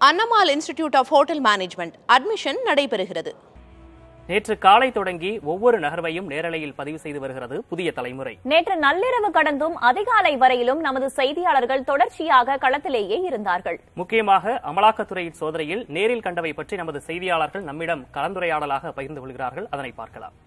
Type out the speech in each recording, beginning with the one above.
அன்னமால் institute of hotel management admission நடைபெறுகிறது நேற்று காலை தொடங்கி ஒவ்வொரு நகர்வையும் நேரலையில் பதிவு செய்து வருகிறது புதிய தலைமுறை நேற்று நள்ளிரவு கடந்தும் அதிகாலை வரையிலும் நமது செய்தியாளர்கள் தொடர்ச்சியாக களத்திலேயே இருந்தார்கள் முக்கியமாக அமலாக்கத்துறையின் சோதனையில் நேரில் கண்டவை பற்றி நமது செய்தியாளர்கள் நம்மிடம் கலந்துரையாடலாக பகிர்ந்து கொள்கிறார்கள் அதனை பார்க்கலாம்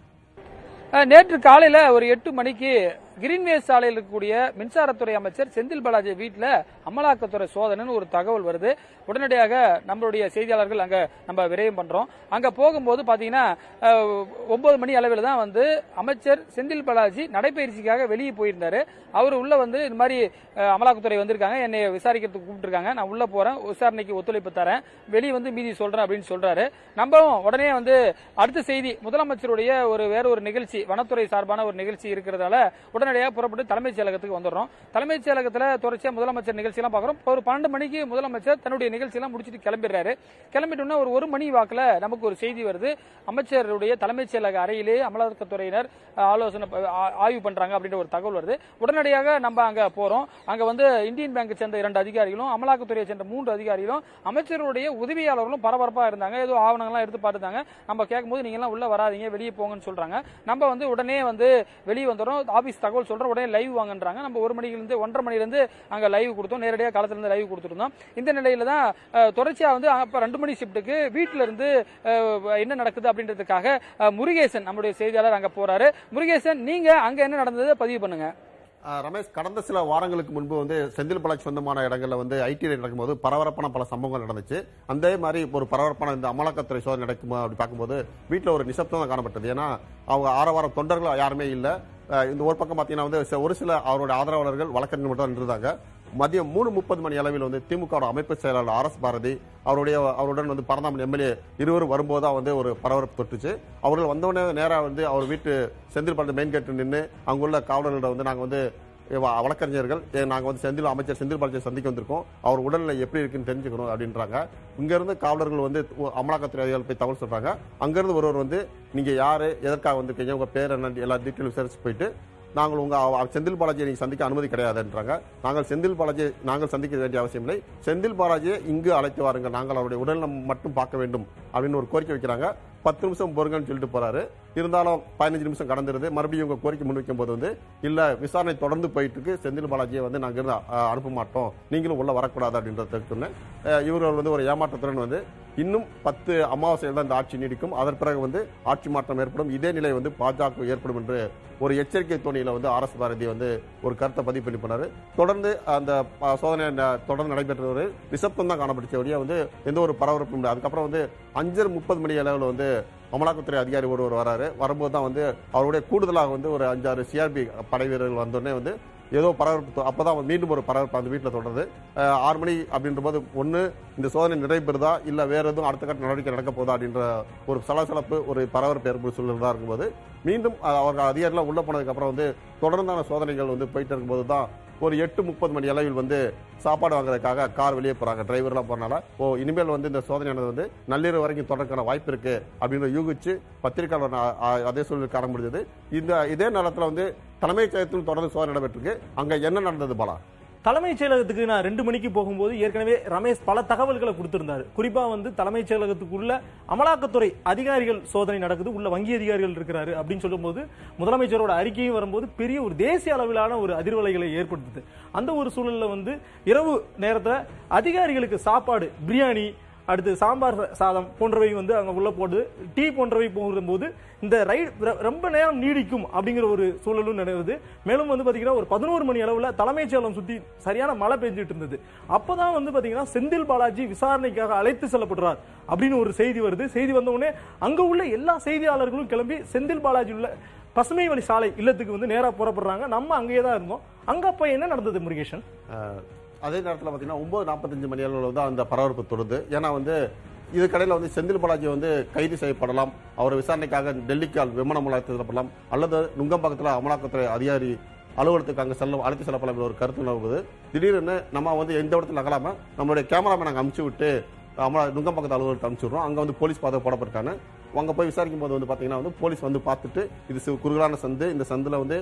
அஹ், நேற்று காலையில ஒரு எட்டு மணிக்கு கிரீன்வேஸ் சாலையில் இருக்கக்கூடிய மின்சாரத்துறை அமைச்சர் செந்தில் பாலாஜி வீட்டில் அமலாக்கத்துறை சோதனைன்னு ஒரு தகவல் வருது உடனடியாக நம்மளுடைய செய்தியாளர்கள் அங்க நம்ம விரயம் பண்றோம் அங்க போகும்போது பாத்தீங்கன்னா அஹ், ஒன்பது மணி அளவில் தான் வந்து அமைச்சர் செந்தில் பாலாஜி நடைபயிற்சிக்காக வெளியே போயிருந்தாரு அவர் உள்ள வந்து இந்த மாதிரி அஹ், அமலாக்கத்துறை வந்திருக்காங்க என்னை விசாரிக்கிறதுக்கு கூப்பிட்டுருக்காங்க நான் உள்ள போறேன் விசாரணைக்கு ஒத்துழைப்பு தரேன் வெளியே வந்து மீதி சொல்றேன் அப்படின்னு சொல்றாரு நம்பவும் உடனே வந்து அடுத்த செய்தி முதலமைச்சருடைய ஒரு வேற ஒரு நிகழ்ச்சி வனத்துறை சார்பான ஒரு நிகழ்ச்சி இருக்கிறதால உடனடியாக புறப்பட்டு தலைமைச் செயலகத்துக்கு வந்துடுறோம் தலைமைச் செயலகத்தில் தொடர்ச்சியா முதலமைச்சர் நிகழ்ச்சியெல்லாம் பார்க்குறோம் ஒரு பன்னெண்டு மணிக்கு முதலமைச்சர் தன்னுடைய நிகழ்ச்சியெல்லாம் முடிச்சுட்டு கிளம்பிடுறாரு கிளம்பிட்டோம்னா ஒரு ஒரு மணி வாக்குல நமக்கு ஒரு செய்தி வருது அமைச்சருடைய தலைமைச் செயலக அறையிலே அமலாக்கத்துறையினர் அஹ், ஆலோசனை ப- ஆ- ஆய்வு பண்றாங்க அப்படின்ற ஒரு தகவல் வருது உடனடியாக நம்ம அங்க போறோம் அங்க வந்து இந்தியன் பேங்க் சேர்ந்த இரண்டு அதிகாரிகளும் அமலாக்கத்துறையை சேர்ந்த மூன்று அதிகாரிகளும் அமைச்சருடைய உதவியாளர்களும் பரபரப்பா இருந்தாங்க ஏதோ ஆவணங்கள்லாம் எடுத்து பார்த்துட்டாங்க நம்ம கேட்கும்போது நீங்க எல்லாம் உள்ள வராதீங்க வெளியே போங்கன்னு சொல்றாங்க நம்ம வந்து உடனே வந்து வெளியே வந்துடும் ஆபீஸ் தகவல் சொல்றோம் உடனே லைவ் வாங்கன்றாங்க நம்ம ஒரு மணில இருந்து ஒன்றரை மணில இருந்து அங்க லைவ் கொடுத்தோம் நேரடியாக களத்துல இருந்து லைவ் கொடுத்துருந்தோம் இந்த நிலையில தான் அஹ், தொடர்ச்சியா வந்து அப்ப ரெண்டு மணி ஷிஃப்ட்டுக்கு வீட்டுல இருந்து அஹ், என்ன நடக்குது அப்படின்றதுக்காக அஹ், முருகேசன் நம்முடைய செய்தியாளர் அங்க போறாரு முருகேசன் நீங்க அங்க என்ன நடந்தது பதிவு பண்ணுங்க ஆஹ் ரமேஷ் கடந்த சில வாரங்களுக்கு முன்பு வந்து செந்தில் பாலாஜி சொந்தமான இடங்கள்ல வந்து ஐடி ரைட் நடக்கும்போது பரபரப்பான பல சம்பவங்கள் நடந்துச்சு அதே மாதிரி ஒரு பரபரப்பான இந்த அமலாக்கத்துறை சோதனை நடக்குமா அப்படி பார்க்கும்போது வீட்டில் ஒரு நிசப்தம் தான் காணப்பட்டது ஏன்னா அவங்க ஆரவாரம் தொண்டர்கள் யாருமே இல்லை இந்த ஒரு பக்கம் பார்த்தீங்கன்னா வந்து ச- ஒரு சில அவருடைய ஆதரவாளர்கள் வழக்கறிஞர் மட்டும் தான் இருந்தாங்க மதியம் மூணு முப்பது மணி அளவில் வந்து திமுக அமைப்பு செயலாளர் ஆர் எஸ் பாரதி அவருடைய அவருடன் வந்து பரந்தாமன் எம்எல்ஏ இருவரும் வரும்போது தான் வந்து ஒரு பரபரப்பு தொட்டுச்சு அவர்கள் வந்தவுடனே நேராக வந்து அவர் வீட்டு செந்தில் பாலாஜி மெயின் கேட்டு நின்று அங்குள்ள காவலர்களிடம் வந்து நாங்கள் வந்து இவ- வழக்கறிஞர்கள் ஏ, நாங்க வந்து செந்தில் அமைச்சர் செந்தில் பாலாஜியை சந்திக்க வந்திருக்கோம் அவர் உடல்நிலை எப்படி இருக்குன்னு தெரிஞ்சுக்கணும் அப்படின்றாங்க இங்க இருந்து காவலர்கள் வந்து ஒ- அமலாக்கத்துறை அதிகாரிகள் போய் தகவல் சொல்றாங்க அங்க இருந்து ஒருவர் வந்து நீங்க யாரு எதற்காக வந்திருக்கீங்க உங்க பேர் என்ன எல்லா டீட்டெயில் விசாரிச்சு போயிட்டு நாங்கள் உங்க அவ- அவ- செந்தில் பாலாஜியை நீங்க சந்திக்க அனுமதி கிடையாதுன்றாங்க நாங்கள் செந்தில் பாலாஜியை நாங்கள் சந்திக்க வேண்டிய அவசியம் இல்லை செந்தில் பாலாஜியை இங்கு அழைத்து வாருங்கள் நாங்கள் அவருடைய உடல்நலம் மட்டும் பார்க்க வேண்டும் அப்படின்னு ஒரு கோரிக்கை வைக்கிறாங்க பத்து நிமிஷம் பொறுங்கன்னு சொல்லிட்டு போறாரு இருந்தாலும் பதினஞ்சு நிமிஷம் கடந்துருது மறுபடியும் உங்க கோரிக்கை முன்வைக்கும் போது வந்து இல்ல விசாரணை தொடர்ந்து போயிட்டு இருக்கு செந்தில் பாலாஜியை வந்து நாங்க இருந்து அஹ், அனுப்ப மாட்டோம் நீங்களும் உள்ள வரக்கூடாது அப்படின்றத சொன்னேன் அஹ், இவர்கள் வந்து ஒரு ஏமாற்றத்துடன் வந்து இன்னும் பத்து அமாவாசையில் தான் இந்த ஆட்சி நீடிக்கும் அதன் பிறகு வந்து ஆட்சி மாற்றம் ஏற்படும் இதே நிலை வந்து பாஜக ஏற்படும் என்று ஒரு எச்சரிக்கை தோணியில வந்து அரசு பாரதி வந்து ஒரு கருத்தை பதிவு பண்ணி போனாரு தொடர்ந்து அந்த ப- சோதனை ந- தொடர்ந்து நடைபெற்ற ஒரு நிசப்தம் தான் காணப்பட்டுச்சு ஒழிய வந்து எந்த ஒரு பரபரப்பும் இல்லை அதுக்கப்புறம் வந்து அஞ்சரை முப்பது மணி அளவில் வந்து அமலாக்கத்துறை அதிகாரி ஒருவர் வராரு வரும்போது தான் வந்து அவருடைய கூடுதலாக வந்து ஒரு அஞ்சாறு சிஆர்பி படை வீரர்கள் வந்தோடனே வந்து ஏதோ பரபரப்பு தொ- அப்பதான் மீண்டும் ஒரு பரபரப்பு அந்த வீட்டில் தொடருது அஹ், ஆறு மணி அப்படின்ற போது ஒன்று இந்த சோதனை நிறைவேறுதா இல்லை வேற எதுவும் அடுத்த கட்ட நடவடிக்கை நடக்க போதா அப்படின்ற ஒரு சலசலப்பு ஒரு பரபரப்பு ஏற்படும் சூழ்நிலை இருக்கும்போது மீண்டும் அஹ், அவர்கள் அதிகாரிகள் உள்ள போனதுக்கு அப்புறம் வந்து தொடர்ந்தான சோதனைகள் வந்து போயிட்டு இருக்கும்போது தான் ஒரு எட்டு முப்பது மணி அளவில் வந்து சாப்பாடு வாங்குறதுக்காக கார் வெளியே போறாங்க டிரைவர்லாம் போறனால ஓ இனிமேல் வந்து இந்த சோதனையானது வந்து நள்ளிரவு வரைக்கும் தொடர்க்கான வாய்ப்பு இருக்கு அப்படின்னு யூகிச்சு பத்திரிகையாளர் அ- அ- அதே சூழலில் காண முடிஞ்சது இந்த இதே நேரத்தில் வந்து தலைமைச் செயலகத்தில் தொடர்ந்து சோதனை நடைபெற்றிருக்கு அங்க என்ன நடந்தது பாலா தலைமைச் செயலகத்துக்கு நான் ரெண்டு மணிக்கு போகும்போது ஏற்கனவே ரமேஷ் பல தகவல்களை கொடுத்திருந்தாரு குறிப்பா வந்து தலைமைச் செயலகத்துக்குள்ள அமலாக்கத்துறை அதிகாரிகள் சோதனை நடக்குது உள்ள வங்கி அதிகாரிகள் இருக்கிறாரு அப்படின்னு சொல்லும்போது முதலமைச்சரோட அறிக்கையும் வரும்போது பெரிய ஒரு தேசிய அளவிலான ஒரு அதிர்வலைகளை ஏற்படுத்துது அந்த ஒரு சூழல்ல வந்து இரவு நேரத்துல அதிகாரிகளுக்கு சாப்பாடு பிரியாணி அடுத்து சாம்பார் சாதம் போன்றவை வந்து அங்க உள்ள போட்டு டீ போன்றவை போகும்போது இந்த ரைடு ரொம்ப நேரம் நீடிக்கும் அப்படிங்கிற ஒரு சூழலும் நினைவுது மேலும் வந்து பாத்தீங்கன்னா ஒரு பதினோரு மணி அளவுல தலைமைச் செயலம் சுத்தி சரியான மழை பெஞ்சிட்டு இருந்தது அப்பதான் வந்து பாத்தீங்கன்னா செந்தில் பாலாஜி விசாரணைக்காக அழைத்து செல்லப்படுறார் அப்படின்னு ஒரு செய்தி வருது செய்தி வந்த உடனே அங்க உள்ள எல்லா செய்தியாளர்களும் கிளம்பி செந்தில் பாலாஜி உள்ள பசுமை வழி சாலை இல்லத்துக்கு வந்து நேரா புறப்படுறாங்க நம்ம அங்கேயே தான் இருந்தோம் அங்க அப்ப என்ன நடந்தது முருகேஷன் அஹ், அதே நேரத்தில் பார்த்தீங்கன்னா ஒன்பது நாற்பத்தஞ்சு மணி அளவில் தான் அந்த பரபரப்பு தொடுது ஏன்னா வந்து இது கடையில் வந்து செந்தில் பாலாஜி வந்து கைது செய்யப்படலாம் அவர் விசாரணைக்காக டெல்லிக்கு அல்- விமான மூலம் செல்லப்படலாம் அல்லது நுங்கம்பாக்கத்தில் அமலாக்கத்துறை அதிகாரி அலுவலகத்துக்கு அங்கே செல்ல அழைத்து செல்லப்படலாம் என்ற ஒரு கருத்து நிலவுது திடீர்னு நம்ம வந்து எந்த இடத்துல நகலாம நம்மளுடைய கேமராமேன் அங்கே அமுச்சு விட்டு அமலா நுங்கம்பாக்கத்து அலுவலகத்தை அனுப்பிச்சுடுறோம் அங்கே வந்து போலீஸ் பாதை போடப்பட்டிருக்காங்க அங்கே போய் விசாரிக்கும் போது வந்து பார்த்தீங்கன்னா வந்து போலீஸ் வந்து பார்த்துட்டு இது சி- குறுகலான சந்து இந்த சந்தில் வந்து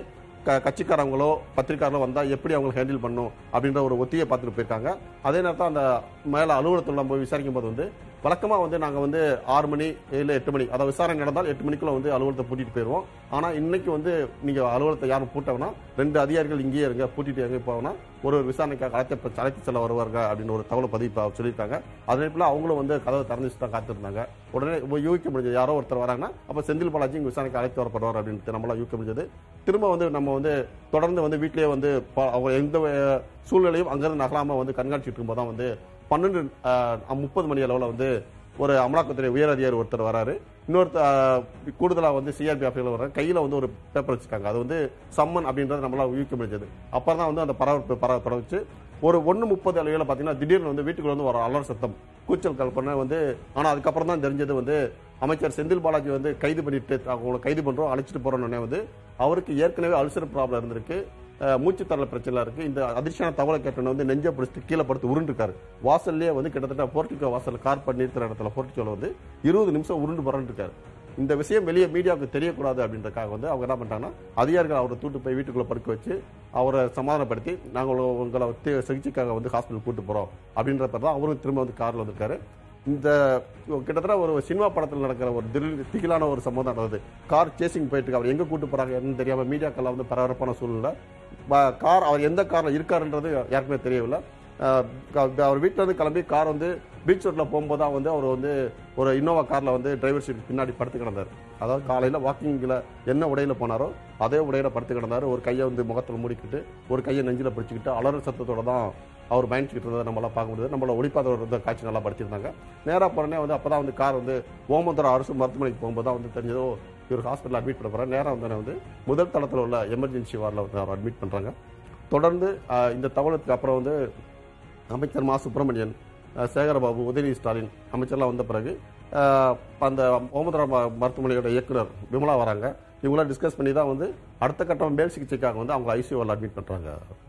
க- கட்சிக்காரங்களோ பத்திரிக்காரங்களோ வந்தா எப்படி அவங்களை ஹேண்டில் பண்ணும் அப்படின்ற ஒரு ஒத்தியை பார்த்துட்டு போயிருக்காங்க அதே நேரத்தில் அந்த மேல அலுவலகத்தில் போய் விசாரிக்கும் போது வந்து வழக்கமா வந்து நாங்க வந்து ஆறு மணி இல்ல எட்டு மணி அதாவது விசாரணை நடந்தால் எட்டு மணிக்குள்ள வந்து அலுவலகத்தை பூட்டிட்டு போயிருவோம் ஆனா இன்னைக்கு வந்து நீங்க அலுவலகத்தை யாரும் பூட்டவனா ரெண்டு அதிகாரிகள் இங்கேயே இருங்க பூட்டிட்டு எங்க போவனா ஒரு ஒரு விசாரணைக்காக அழைத்து அழைத்து செல்ல வருவாங்க அப்படின்னு ஒரு தகவல் பதிவு ப- சொல்லியிருக்காங்க அதே போல அவங்களும் வந்து கதவை திறந்து வச்சு தான் காத்திருந்தாங்க உடனே இப்போ யூகிக்க முடிஞ்சது யாரோ ஒருத்தர் வராங்கன்னா அப்ப செந்தில் பாலாஜி இங்க விசாரணைக்கு அழைத்து வரப்படுவார் அப்படின்னு நம்மளால யூகிக்க முடிஞ்சது திரும்ப வந்து நம்ம வந்து தொடர்ந்து வந்து வீட்டிலேயே வந்து ப- அவங்க எந்த அஹ், சூழ்நிலையும் அங்கிருந்து நகலாம வந்து கண்காணிச்சிட்டு இருக்கும்போது தான் வந்து பன்னெண்டு முப்பது மணி அளவில் வந்து ஒரு அமலாக்கத்துறை உயர் அதிகாரி ஒருத்தர் வராரு இன்னொருத்தர் கூடுதலாக வந்து சிஆர்பி ஆஃபீஸில் வர கையில் வந்து ஒரு பேப்பர் வச்சிருக்காங்க அது வந்து சம்மன் அப்படின்றத நம்மளால ஊகிக்க முடிஞ்சது அப்புறம் தான் வந்து அந்த பரபரப்பு பரவ தொடர்ச்சி ஒரு ஒன்று முப்பது அளவில் பார்த்தீங்கன்னா திடீர்னு வந்து வீட்டுக்குள்ள வந்து ஒரு அலர் சத்தம் கூச்சல் கல்பனை வந்து ஆனால் அதுக்கப்புறம் தான் தெரிஞ்சது வந்து அமைச்சர் செந்தில் பாலாஜி வந்து கைது பண்ணிட்டு அவங்களை கைது பண்றோம் அழைச்சிட்டு போறோம்னே வந்து அவருக்கு ஏற்கனவே அல்சர் ப்ராப்ளம் இருந்திருக்கு அஹ், மூச்சு தரல பிரச்சனை இருக்கு இந்த அதிர்ச்சியான தகவலை கேட்டோன்னு வந்து நெஞ்சை பிடிச்சிட்டு கீழே படுத்து உருண்டுருக்காரு வாசல்லே வந்து கிட்டத்தட்ட போர்ட்டிகோ வாசல் கார் பண்ணி நிறுத்துற இடத்துல போர்ட்டிகோல வந்து இருபது நிமிஷம் உருண்டு புரண்டுருக்காரு இந்த விஷயம் வெளியே மீடியாவுக்கு தெரியக்கூடாது அப்படின்றக்காக வந்து அவங்க என்ன பண்ணிட்டாங்கன்னா அதிகாரிகள் அவரை தூட்டு போய் வீட்டுக்குள்ள படுக்க வச்சு அவரை சமாதானப்படுத்தி நாங்கள் உங்களை வந்து சிகிச்சைக்காக வந்து ஹாஸ்பிட்டல் கூட்டு போறோம் அப்படின்ற பேர் தான் அவரும் திரும்ப வந்து கார்ல வந்திருக்காரு இந்த கிட்டத்தட்ட ஒரு சினிமா படத்தில் நடக்கிற ஒரு திகில் திகிலான ஒரு சம்பவம் தான் நடந்தது கார் சேசிங் போயிட்டு இருக்கு அவர் எங்க கூட்டு போறாங்க என்னன்னு தெரியாம மீடியாக்கெல்லாம் வந்து பரபரப்பான சூழ்நிலை ப- கார் அவர் எந்த கார்ல இருக்காருன்றது யாருக்குமே தெரியவில்லை அஹ் க- அவர் வீட்டுல இருந்து கிளம்பி கார் வந்து பீச் ரோட்ல போகும்போது தான் வந்து அவர் வந்து ஒரு இன்னோவா கார்ல வந்து டிரைவர் சீட் பின்னாடி படுத்து கிடந்தார் அதாவது காலையில வாக்கிங்ல என்ன உடையில போனாரோ அதே உடையில படுத்து கிடந்தாரு ஒரு கையை வந்து முகத்துல மூடிக்கிட்டு ஒரு கையை நெஞ்சில பிடிச்சிக்கிட்டு அலறல் சத்தத்தோட தான் அவர் பயணிச்சுக்கிட்டு இருந்ததை நம்மளால பார்க்க முடியுது நம்மள ஒளிப்பாத இருந்த காட்சி நல்லா படுத்திருந்தாங்க நேரா போனே வந்து அப்பதான் வந்து கார் வந்து ஓமந்தர அரசு மருத்துவமனைக்கு போகும்போது தான் வந்து தெரிஞ்சதோ இவர் ஹாஸ்பிட்டல் அட்மிட் பண்ண போறாரு நேரா வந்தோடனே வந்து முதல் தளத்தில் உள்ள எமர்ஜென்சி வார்டில் வந்து அவர் அட்மிட் பண்றாங்க தொடர்ந்து ஆஹ், இந்த தகவலுக்கு அப்புறம் வந்து அமைச்சர் மா சுப்பிரமணியன் அஹ், சேகரபாபு உதயநிதி ஸ்டாலின் அமைச்சர்லாம் வந்த பிறகு அஹ், அந்த ஓமதுரா ம- மருத்துவமனையோட இயக்குனர் விமலா வராங்க இவங்களாம் டிஸ்கஸ் பண்ணி தான் வந்து அடுத்த கட்டம் மேல் சிகிச்சைக்காக வந்து அவங்க ஐசியூவில் அட்மிட் பண்றாங்க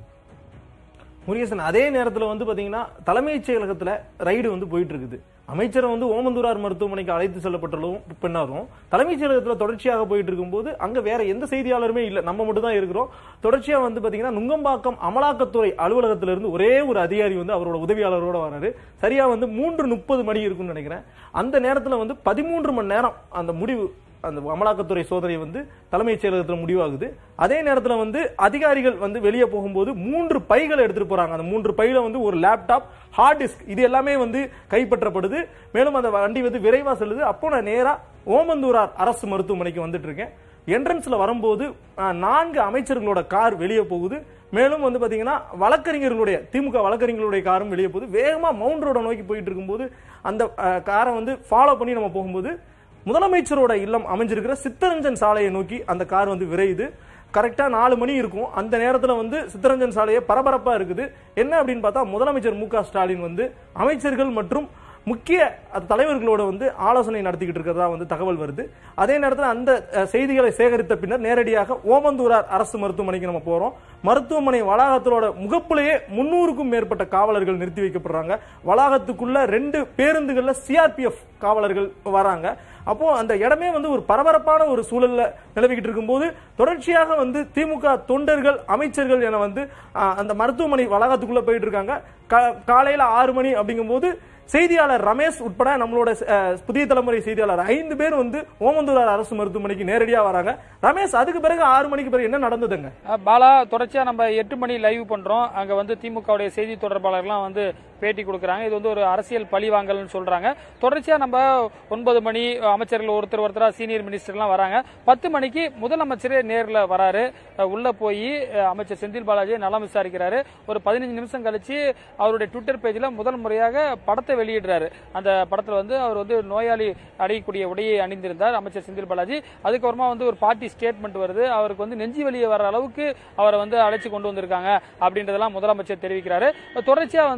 முருகேசன் அதே நேரத்துல வந்து பாத்தீங்கன்னா தலைமைச் செயலகத்துல ரைடு வந்து போயிட்டு இருக்குது அமைச்சரை வந்து ஓமந்தூரார் மருத்துவமனைக்கு அழைத்து செல்லப்பட்டாலும் பின்னாரும் தலைமைச் செயலகத்துல தொடர்ச்சியாக போயிட்டு இருக்கும்போது அங்க வேற எந்த செய்தியாளருமே இல்ல நம்ம மட்டும் தான் இருக்கிறோம் தொடர்ச்சியா வந்து பாத்தீங்கன்னா நுங்கம்பாக்கம் அமலாக்கத்துறை அலுவலகத்துல இருந்து ஒரே ஒரு அதிகாரி வந்து அவரோட உதவியாளரோட வராரு சரியா வந்து மூன்று முப்பது மணி இருக்கும்னு நினைக்கிறேன் அந்த நேரத்துல வந்து பதிமூன்று மணி நேரம் அந்த முடிவு அந்த அமலாக்கத்துறை சோதனை வந்து தலைமைச் செயலகத்தில் முடிவாகுது அதே நேரத்தில் வந்து அதிகாரிகள் வந்து வெளியே போகும்போது மூன்று பைகளை எடுத்துட்டு போறாங்க அந்த மூன்று பையில வந்து ஒரு லேப்டாப் ஹார்ட் டிஸ்க் இது எல்லாமே வந்து கைப்பற்றப்படுது மேலும் அந்த வண்டி வந்து விரைவா செல்லுது அப்போ நான் நேரா ஓமந்தூரார் அரசு மருத்துவமனைக்கு வந்துட்டு இருக்கேன் என்ட்ரன்ஸ்ல வரும்போது அஹ், நான்கு அமைச்சர்களோட கார் வெளியே போகுது மேலும் வந்து பாத்தீங்கன்னா வழக்கறிஞர்களுடைய திமுக வழக்கறிஞர்களுடைய காரும் வெளியே போகுது வேகமா மவுண்ட் ரோட நோக்கி போயிட்டு இருக்கும்போது அந்த அஹ், காரை வந்து ஃபாலோ பண்ணி நம்ம போகும்போது முதலமைச்சரோட இல்லம் அமைஞ்சிருக்கிற சித்தரஞ்சன் சாலையை நோக்கி அந்த கார் வந்து விரையுது கரெக்டா நாலு மணி இருக்கும் அந்த நேரத்துல வந்து சித்தரஞ்சன் சாலையே பரபரப்பா இருக்குது என்ன அப்படின்னு பார்த்தா முதலமைச்சர் மு க ஸ்டாலின் வந்து அமைச்சர்கள் மற்றும் முக்கிய அது தலைவர்களோட வந்து ஆலோசனை நடத்திக்கிட்டு இருக்கிறதா வந்து தகவல் வருது அதே நேரத்தில் அந்த அஹ், செய்திகளை சேகரித்த பின்னர் நேரடியாக ஓமந்தூரார் அரசு மருத்துவமனைக்கு நம்ம போறோம் மருத்துவமனை வளாகத்தோட முகப்புலேயே முன்னூறுக்கும் மேற்பட்ட காவலர்கள் நிறுத்தி வைக்கப்படுறாங்க வளாகத்துக்குள்ள ரெண்டு பேருந்துகள்ல சிஆர்பிஎஃப் காவலர்கள் வராங்க அப்போ அந்த இடமே வந்து ஒரு பரபரப்பான ஒரு சூழல்ல நிலவிக்கிட்டு இருக்கும்போது தொடர்ச்சியாக வந்து திமுக தொண்டர்கள் அமைச்சர்கள் என வந்து ஆஹ், அந்த மருத்துவமனை வளாகத்துக்குள்ள போயிட்டு இருக்காங்க கா- காலையில ஆறு மணி அப்படிங்கும்போது செய்தியாளர் ரமேஷ் உட்பட நம்மளோட அஹ், புதிய தலைமுறை செய்தியாளர் ஐந்து பேர் வந்து ஓமந்தூரார் அரசு மருத்துவமனைக்கு நேரடியா வராங்க ரமேஷ் அதுக்கு பிறகு ஆறு மணிக்கு பிறகு என்ன நடந்ததுங்க அஹ் பாலா தொடர்ச்சியா நம்ம எட்டு மணி லைவ் பண்றோம் அங்க வந்து திமுகவுடைய செய்தி தொடர்பாளர்லாம் வந்து பேட்டி கொடுக்கறாங்க இது வந்து ஒரு அரசியல் பழிவாங்கல்னு சொல்றாங்க தொடர்ச்சியா நம்ம ஒன்பது மணி அமைச்சர்கள் ஒருத்தர் ஒருத்தரா சீனியர் மினிஸ்டர்லாம் வராங்க பத்து மணிக்கு முதலமைச்சரே நேர்ல வராரு அஹ் உள்ள போய் அஹ் அமைச்சர் செந்தில் பாலாஜி நலம் விசாரிக்கிறாரு ஒரு பதினஞ்சு நிமிஷம் கழிச்சு அவருடைய ட்விட்டர் பேஜ்ல முதல் முறையாக படத்தை வெளியிடுறாரு அந்த படத்துல வந்து அவர் வந்து நோயாளி அடையக்கூடிய உடையை அணிந்திருந்தார் அமைச்சர் செந்தில் பாலாஜி அதுக்கப்புறமா வந்து ஒரு பார்ட்டி ஸ்டேட்மெண்ட் வருது அவருக்கு வந்து நெஞ்சு வெளியே வர அளவுக்கு அவரை வந்து அழைச்சு கொண்டு வந்திருக்காங்க அப்படின்றதெல்லாம் முதலமைச்சர் தெரிவிக்கிறாரு தொடர்ச்சியா வந்து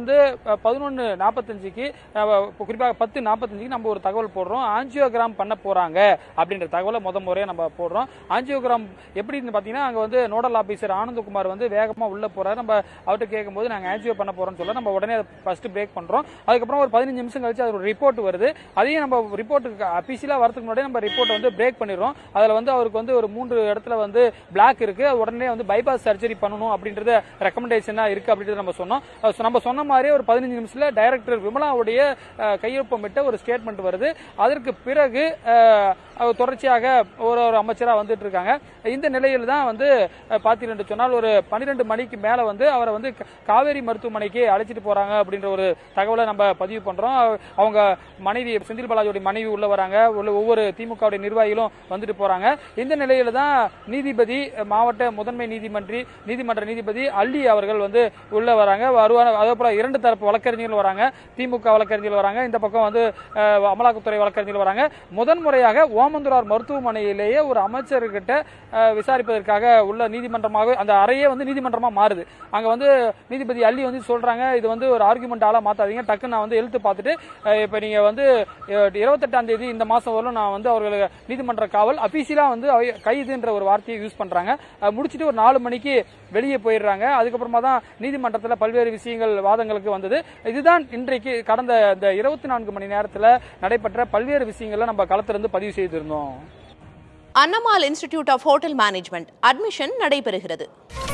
பதினொன்று நாற்பத்தஞ்சுக்கு குறிப்பாக பத்து நாற்பத்தஞ்சுக்கு நம்ம ஒரு தகவல் போடுறோம் ஆஞ்சியோகிராம் பண்ண போறாங்க அப்படின்ற தகவலை முத முறையாக நம்ம போடுறோம் ஆஞ்சியோகிராம் எப்படின்னு பார்த்தீங்கன்னா அங்கே வந்து நோடல் ஆபீசர் ஆனந்தகுமார் வந்து வேகமாக உள்ள போறாரு நம்ம அவர்கிட்ட கேட்கும்போது நாங்கள் ஆஞ்சியோ பண்ண போறோம்னு சொல்ல நம்ம உடனே ஃபர்ஸ்ட் பிரேக் பண்றோம் அதுக்கப்புறம் ஒரு பதினஞ்சு நிமிஷம் கழிச்சு அது ஒரு ரிப்போர்ட் வருது அதையும் நம்ம ரிப்போர்ட்டுக்கு அபிஷியலாக வரதுக்கு முன்னாடி நம்ம ரிப்போர்ட் வந்து பிரேக் பண்ணிடுறோம் அதில் வந்து அவருக்கு வந்து ஒரு மூன்று இடத்துல வந்து பிளாக் இருக்கு அது உடனே வந்து பைபாஸ் சர்ஜரி பண்ணணும் அப்படின்றது ரெக்கமெண்டேஷனாக இருக்கு அப்படின்றது நம்ம சொன்னோம் அது சொ- நம்ம சொன்ன மாதிரியே ஒரு பதினஞ்சு நிமிஷத்துல டைரக்டர் விமலாவுடைய அஹ், கையொப்பமிட்ட ஒரு ஸ்டேட்மெண்ட் வருது அதற்கு பிறகு அஹ், அவர் தொடர்ச்சியாக ஒரு ஒரு அமைச்சராக வந்துட்டு இருக்காங்க இந்த நிலையில் தான் வந்து அஹ், பார்த்தீங்கன்னு சொன்னால் ஒரு பன்னிரெண்டு மணிக்கு மேலே வந்து அவரை வந்து க- காவேரி மருத்துவமனைக்கு அழைச்சிட்டு போறாங்க அப்படின்ற ஒரு தகவலை நம்ம பதிவு பண்றோம் அவ- அவங்க மனைவி செந்தில் பாலாஜியோட மனைவி உள்ள வராங்க உள்ள ஒவ்வொரு திமுகவுடைய நிர்வாகிகளும் வந்துட்டு போறாங்க இந்த நிலையில தான் நீதிபதி அஹ், மாவட்ட முதன்மை நீதிமன்றி நீதிமன்ற நீதிபதி அள்ளி அவர்கள் வந்து உள்ள வராங்க வருவாங்க அதே போல இரண்டு தரப்பு வழக்கறிஞர்கள் வராங்க திமுக வழக்கறிஞர்கள் வராங்க இந்த பக்கம் வந்து அஹ், அமலாக்கத்துறை வழக்கறிஞர்கள் வராங்க முதன்முறையாக ஓமந்துரார் மருத்துவமனையிலேயே ஒரு அமைச்சர்கிட்ட அஹ், விசாரிப்பதற்காக உள்ள நீதிமன்றமாக அந்த அறையே வந்து நீதிமன்றமா மாறுது அங்க வந்து நீதிபதி அள்ளி வந்து சொல்றாங்க இது வந்து ஒரு ஆர்குமெண்ட் ஆளா மாத்தாதீங்க டக்குன்னு நான் வந்து எழுத்து பார்த்துட்டு அஹ், இப்ப நீங்க வந்து அஹ், இருபத்தெட்டாம் தேதி இந்த மாசம் வரலும் நான் வந்து அவர்களுக்கு நீதிமன்ற காவல் அபிஷியலா வந்து அவை- கைதுன்ற ஒரு வார்த்தையை யூஸ் பண்றாங்க அஹ், முடிச்சிட்டு ஒரு நாலு மணிக்கு வெளியே போயிடுறாங்க அதுக்கப்புறமா தான் நீதிமன்றத்தில் பல்வேறு விஷயங்கள் வாதங்களுக்கு வந்தது இதுதான் இன்றைக்கு கடந்த இந்த இருபத்தி நான்கு மணி நேரத்தில் நடைபெற்ற பல்வேறு விஷயங்களை நம்ம களத்திலிருந்து பதிவு செய்திருந்தோம் Annamal institute of hotel management admission நடைபெறுகிறது